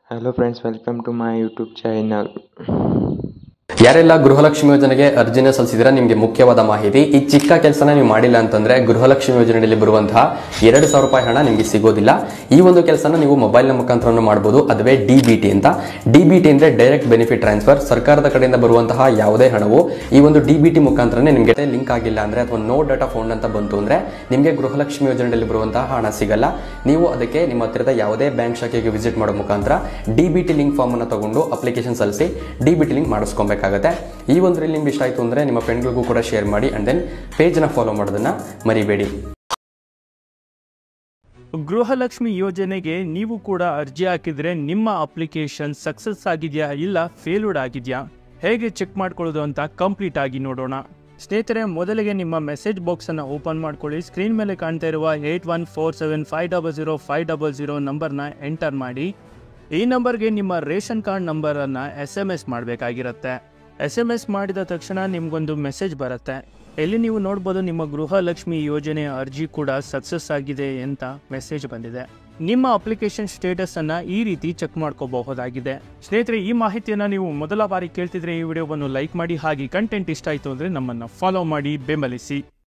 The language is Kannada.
Hello friends, welcome to my YouTube channel. ಯಾರೆಲ್ಲ ಗೃಹಲಕ್ಷ್ಮಿ ಯೋಜನೆಗೆ ಅರ್ಜಿನ ಸಲ್ಲಿಸಿದ್ರೆ ನಿಮಗೆ ಮುಖ್ಯವಾದ ಮಾಹಿತಿ ಈ ಚಿಕ್ಕ ಕೆಲಸನ ನೀವು ಮಾಡಿಲ್ಲ ಅಂತಂದ್ರೆ ಗೃಹಲಕ್ಷ್ಮಿ ಯೋಜನೆಯಲ್ಲಿ ಬರುವಂತಹ ಎರಡು ಸಾವಿರ ರೂಪಾಯಿ ಹಣ ನಿಮಗೆ ಸಿಗೋದಿಲ್ಲ ಈ ಒಂದು ಕೆಲಸನ ನೀವು ಮೊಬೈಲ್ನ ಮುಖಾಂತರ ಮಾಡಬಹುದು ಅದುವೇ ಡಿ ಬಿ ಟಿ ಅಂತ ಡಿ ಬಿ ಟಿ ಅಂದ್ರೆ ಡೈರೆಕ್ಟ್ ಬೆನಿಫಿಟ್ ಟ್ರಾನ್ಸ್ಫರ್ ಸರ್ಕಾರದ ಕಡೆಯಿಂದ ಬರುವಂತಹ ಯಾವುದೇ ಹಣವು ಈ ಒಂದು ಡಿ ಬಿ ಟಿ ಮುಖಾಂತರನೇ ನಿಮಗೆ ಲಿಂಕ್ ಆಗಿಲ್ಲ ಅಂದ್ರೆ ಅಥವಾ ನೋ ಡಾಟಾ ಫೌಂಡ್ ಅಂತ ಬಂತು ಅಂದ್ರೆ ನಿಮಗೆ ಗೃಹಲಕ್ಷ್ಮಿ ಯೋಜನೆಯಲ್ಲಿ ಬರುವಂತಹ ಹಣ ಸಿಗಲ್ಲ ನೀವು ಅದಕ್ಕೆ ನಿಮ್ಮ ಹತ್ತಿರದ ಯಾವುದೇ ಬ್ಯಾಂಕ್ ಶಾಖೆಗೆ ವಿಸಿಟ್ ಮಾಡೋ ಮುಖಾಂತರ D B T link form ಅನ್ನು ತಗೊಂಡು ಅಪ್ಲಿಕೇಶನ್ ಸಲ್ಲಿಸಿ ಡಿ ಬಿ ಟಿ ಲಿಂಕ್ ಮಾಡಿಸ್ಕೊಬೇಕಾಗುತ್ತೆ ಈ ಒಂದು ರೀಲ್ ನಿಮ್ಗೆ ಇಷ್ಟ ಆಯಿತು ಅಂದರೆ ನಿಮ್ಮ ಫ್ರೆಂಡ್ಗಳಿಗೂ ಕೂಡ ಶೇರ್ ಮಾಡಿ ಆ್ಯಂಡ್ ದೆನ್ ಪೇಜ್ನ ಫಾಲೋ ಮಾಡೋದನ್ನು ಮರಿಬೇಡಿ ಗೃಹಲಕ್ಷ್ಮಿ ಯೋಜನೆಗೆ ನೀವು ಕೂಡ ಅರ್ಜಿ ಹಾಕಿದ್ರೆ ನಿಮ್ಮ ಅಪ್ಲಿಕೇಶನ್ ಸಕ್ಸಸ್ ಆಗಿದೆಯಾ ಇಲ್ಲ ಫೇಲ್ಯೂಡ್ ಆಗಿದೆಯಾ ಹೇಗೆ ಚೆಕ್ ಮಾಡ್ಕೊಳ್ಳೋದು ಅಂತ ಕಂಪ್ಲೀಟ್ ಆಗಿ ನೋಡೋಣ ಸ್ನೇಹಿತರೆ ಮೊದಲಿಗೆ ನಿಮ್ಮ ಮೆಸೇಜ್ ಬಾಕ್ಸನ್ನು ಓಪನ್ ಮಾಡ್ಕೊಳ್ಳಿ ಸ್ಕ್ರೀನ್ ಮೇಲೆ ಕಾಣ್ತಾ ಇರುವ eight one four seven five double zero five double zero ನಂಬರ್ನ ಎಂಟರ್ ಮಾಡಿ ಈ ನಂಬರ್ಗೆ ನಿಮ್ಮ ರೇಷನ್ ಕಾರ್ಡ್ ನಂಬರನ್ನು ಎಸ್ ಎಮ್ ಎಸ್ ಮಾಡಬೇಕಾಗಿರುತ್ತೆ ಎಸ್ ಎಮ್ ಎಸ್ ಮಾಡಿದ ತಕ್ಷಣ ನಿಮಗೊಂದು ಮೆಸೇಜ್ ಬರುತ್ತೆ ಎಲ್ಲಿ ನೀವು ನೋಡ್ಬೋದು ನಿಮ್ಮ ಗೃಹಲಕ್ಷ್ಮಿ ಯೋಜನೆ ಅರ್ಜಿ ಕೂಡ ಸಕ್ಸಸ್ ಆಗಿದೆ ಅಂತ ಮೆಸೇಜ್ ಬಂದಿದೆ ನಿಮ್ಮ ಅಪ್ಲಿಕೇಶನ್ ಸ್ಟೇಟಸ್ ಅನ್ನ ಈ ರೀತಿ ಚೆಕ್ ಮಾಡ್ಕೋಬಹುದಾಗಿದೆ ಸ್ನೇಹಿತರೆ ಈ ಮಾಹಿತಿಯನ್ನ ನೀವು ಮೊದಲ ಬಾರಿ ಕೇಳ್ತಿದ್ರೆ ಈ ವಿಡಿಯೋವನ್ನು ಲೈಕ್ ಮಾಡಿ ಹಾಗೆ ಕಂಟೆಂಟ್ ಇಷ್ಟ ಆಯಿತು ಅಂದ್ರೆ ನಮ್ಮನ್ನ ಫಾಲೋ ಮಾಡಿ ಬೆಂಬಲಿಸಿ